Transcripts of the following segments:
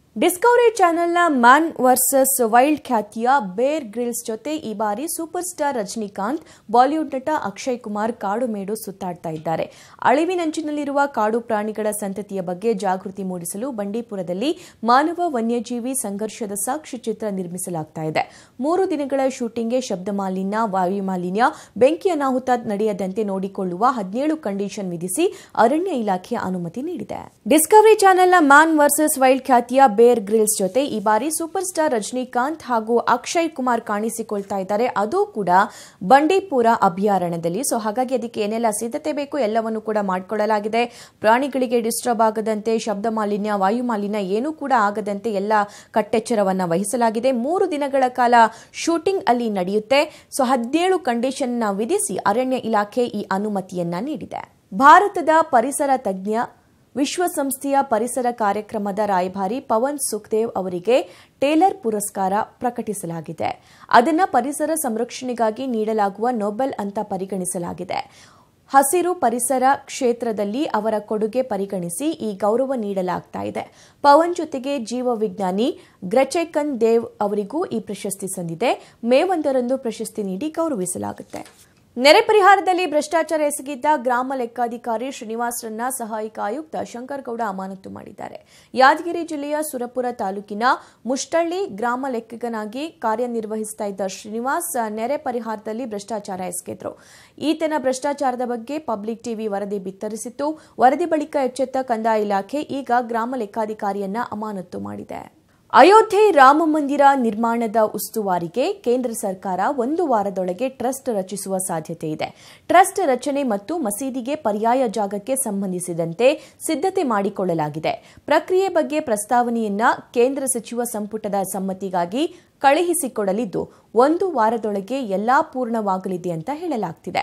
Discovery ಚಾನೆಲ್ನ man versus wild ಖ್ಯಾತಿಯ ಬೇರ್ ಗ್ರಿಲ್ಸ್ ಜೊತೆ ಈ ಬಾರಿ ಸೂಪರ್ ಸ್ಟಾರ್ ರಜನಿಕಾಂತ್ ಬಾಲಿವುಡ್ ನಟ ಅಕ್ಷಯ್ ಕುಮಾರ್ ಕಾಡು ಮೇಡು ಸುತ್ತಾಡ್ತಾ ಇದ್ದಾರೆ ಅಳಿವಿನಂಚಿನಲ್ಲಿರುವ ಕಾಡು ಪ್ರಾಣಿಗಳ ಸಂತತಿಯ ಬಗ್ಗೆ ಜಾಗೃತಿ ಮೂಡಿಸಲು ಬಂಡೀಪುರದಲ್ಲಿ ಮಾನವ ವನ್ಯಜೀವಿ ಸಂಘರ್ಷದ ಸಾಕ್ಷ್ಯಚಿತ್ರ ನಿರ್ಮಿಸಲಾಗ್ತಾ ಇದೆ ಮೂರು ದಿನಗಳ ಶೂಟಿಂಗ್ಗೆ ಶಬ್ದ ಮಾಲಿನ್ಯ ವಾಯು ಮಾಲಿನ್ಯ ಬೆಂಕಿ ಅನಾಹುತ ನಡೆಯದಂತೆ ನೋಡಿಕೊಳ್ಳುವ ಹದಿನೇಳು ಕಂಡೀಷನ್ ವಿಧಿಸಿ ಅರಣ್ಯ ಇಲಾಖೆ ಅನುಮತಿ ನೀಡಿದೆ ಡಿಸ್ಕವರಿ ಚಾನೆಲ್ನ ಮ್ಯಾನ್ ವರ್ಸಸ್ ವೈಲ್ಡ್ ಖ್ಯಾತಿಯ ಬೇರ್ ಗ್ರಿಲ್ಸ್ ಜೊತೆ ಈ ಬಾರಿ ಸೂಪರ್ ಸ್ಟಾರ್ ರಜನಿಕಾಂತ್ ಹಾಗೂ ಅಕ್ಷಯ್ ಕುಮಾರ್ ಕಾಣಿಸಿಕೊಳ್ತಾ ಇದ್ದಾರೆ ಅದು ಕೂಡ ಬಂಡೀಪುರ ಅಭಯಾರಣ್ಯದಲ್ಲಿ ಸೊ ಹಾಗಾಗಿ ಅದಕ್ಕೆ ಏನೆಲ್ಲ ಸಿದ್ಧತೆ ಬೇಕು ಎಲ್ಲವನ್ನು ಕೂಡ ಮಾಡಿಕೊಳ್ಳಲಾಗಿದೆ ಪ್ರಾಣಿಗಳಿಗೆ ಡಿಸ್ಟರ್ಬ್ ಆಗದಂತೆ ಶಬ್ದ ಮಾಲಿನ್ಯ ವಾಯು ಮಾಲಿನ್ಯ ಏನೂ ಕೂಡ ಆಗದಂತೆ ಎಲ್ಲ ಕಟ್ಟೆಚ್ಚರವನ್ನ ವಹಿಸಲಾಗಿದೆ ಮೂರು ದಿನಗಳ ಕಾಲ ಶೂಟಿಂಗ್ ಅಲ್ಲಿ ನಡೆಯುತ್ತೆ ಸೊ ಹದಿನೇಳು ಕಂಡೀಷನ್ ವಿಧಿಸಿ ಅರಣ್ಯ ಇಲಾಖೆ ಈ ಅನುಮತಿಯನ್ನ ನೀಡಿದೆ ಭಾರತದ ಪರಿಸರ ತಜ್ಞ ವಿಶ್ವಸಂಸ್ಥೆಯ ಪರಿಸರ ಕಾರ್ಯಕ್ರಮದ ರಾಯಭಾರಿ ಪವನ್ ಸುಖ್ದೇವ್ ಅವರಿಗೆ ಟೇಲರ್ ಪುರಸ್ಕಾರ ಪ್ರಕಟಿಸಲಾಗಿದೆ ಅದನ್ನು ಪರಿಸರ ಸಂರಕ್ಷಣೆಗಾಗಿ ನೀಡಲಾಗುವ ನೊಬೆಲ್ ಅಂತ ಪರಿಗಣಿಸಲಾಗಿದೆ ಹಸಿರು ಪರಿಸರ ಕ್ಷೇತ್ರದಲ್ಲಿ ಅವರ ಕೊಡುಗೆ ಪರಿಗಣಿಸಿ ಈ ಗೌರವ ನೀಡಲಾಗ್ತಾ ಇದೆ ಪವನ್ ಜೊತೆಗೆ ಜೀವವಿಜ್ಞಾನಿ ಗ್ರೆಚೆಕನ್ ದೇವ್ ಅವರಿಗೂ ಈ ಪ್ರಶಸ್ತಿ ಸಂದಿದೆ ಮೇ ಒಂದರಂದು ಪ್ರಶಸ್ತಿ ನೀಡಿ ಗೌರವಿಸಲಾಗುತ್ತೆ ನೆರೆ ಪರಿಹಾರದಲ್ಲಿ ಭ್ರಷ್ಟಾಚಾರ ಎಸಗಿದ್ದ ಗ್ರಾಮ ಲೆಕ್ಕಾಧಿಕಾರಿ ಶ್ರೀನಿವಾಸ್ರನ್ನ ಸಹಾಯಕ ಆಯುಕ್ತ ಶಂಕರಗೌಡ ಅಮಾನತು ಮಾಡಿದ್ದಾರೆ ಯಾದಗಿರಿ ಜಿಲ್ಲೆಯ ಸುರಪುರ ತಾಲೂಕಿನ ಮುಷ್ಟಳ್ಳಿ ಗ್ರಾಮ ಲೆಕ್ಕಿಗನಾಗಿ ಕಾರ್ಯನಿರ್ವಹಿಸ್ತಾ ಇದ್ದ ಶ್ರೀನಿವಾಸ್ ನೆರೆ ಪರಿಹಾರದಲ್ಲಿ ಭ್ರಷ್ಟಾಚಾರ ಎಸಗಿದ್ರು ಈತನ ಭ್ರಷ್ಟಾಚಾರದ ಬಗ್ಗೆ ಪಬ್ಲಿಕ್ ಟಿವಿ ವರದಿ ಬಿತ್ತರಿಸಿತ್ತು ವರದಿ ಬಳಿಕ ಎಚ್ಚೆತ್ತ ಕಂದಾಯ ಇಲಾಖೆ ಈಗ ಗ್ರಾಮ ಲೆಕ್ಕಾಧಿಕಾರಿಯನ್ನ ಅಮಾನತು ಮಾಡಿದೆ ಅಯೋಧ್ಯೆ ರಾಮ ಮಂದಿರ ನಿರ್ಮಾಣದ ಉಸ್ತುವಾರಿಗೆ ಕೇಂದ್ರ ಸರ್ಕಾರ ಒಂದು ವಾರದೊಳಗೆ ಟ್ರಸ್ಟ್ ರಚಿಸುವ ಸಾಧ್ಯತೆ ಇದೆ ಟ್ರಸ್ಟ್ ರಚನೆ ಮತ್ತು ಮಸೀದಿಗೆ ಪರ್ಯಾಯ ಜಾಗಕ್ಕೆ ಸಂಬಂಧಿಸಿದಂತೆ ಸಿದ್ಧತೆ ಮಾಡಿಕೊಳ್ಳಲಾಗಿದೆ ಪ್ರಕ್ರಿಯೆ ಬಗ್ಗೆ ಪ್ರಸ್ತಾವನೆಯನ್ನ ಕೇಂದ್ರ ಸಚಿವ ಸಂಪುಟದ ಸಮ್ಮತಿಗಾಗಿ ಕಳುಹಿಸಿಕೊಡಲಿದ್ದು ಒಂದು ವಾರದೊಳಗೆ ಎಲ್ಲಾ ಪೂರ್ಣವಾಗಲಿದೆ ಅಂತ ಹೇಳಲಾಗ್ತಿದೆ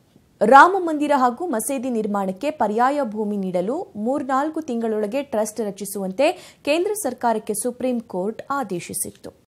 ರಾಮ ಮಂದಿರ ಹಾಗೂ ಮಸೀದಿ ನಿರ್ಮಾಣಕ್ಕೆ ಪರ್ಯಾಯ ಭೂಮಿ ನೀಡಲು ಮೂರ್ನಾಲ್ಕು ತಿಂಗಳೊಳಗೆ ಟ್ರಸ್ಟ್ ರಚಿಸುವಂತೆ ಕೇಂದ್ರ ಸರ್ಕಾರಕ್ಕೆ ಸುಪ್ರೀಂ ಕೋರ್ಟ್ ಆದೇಶಿಸಿತ್ತು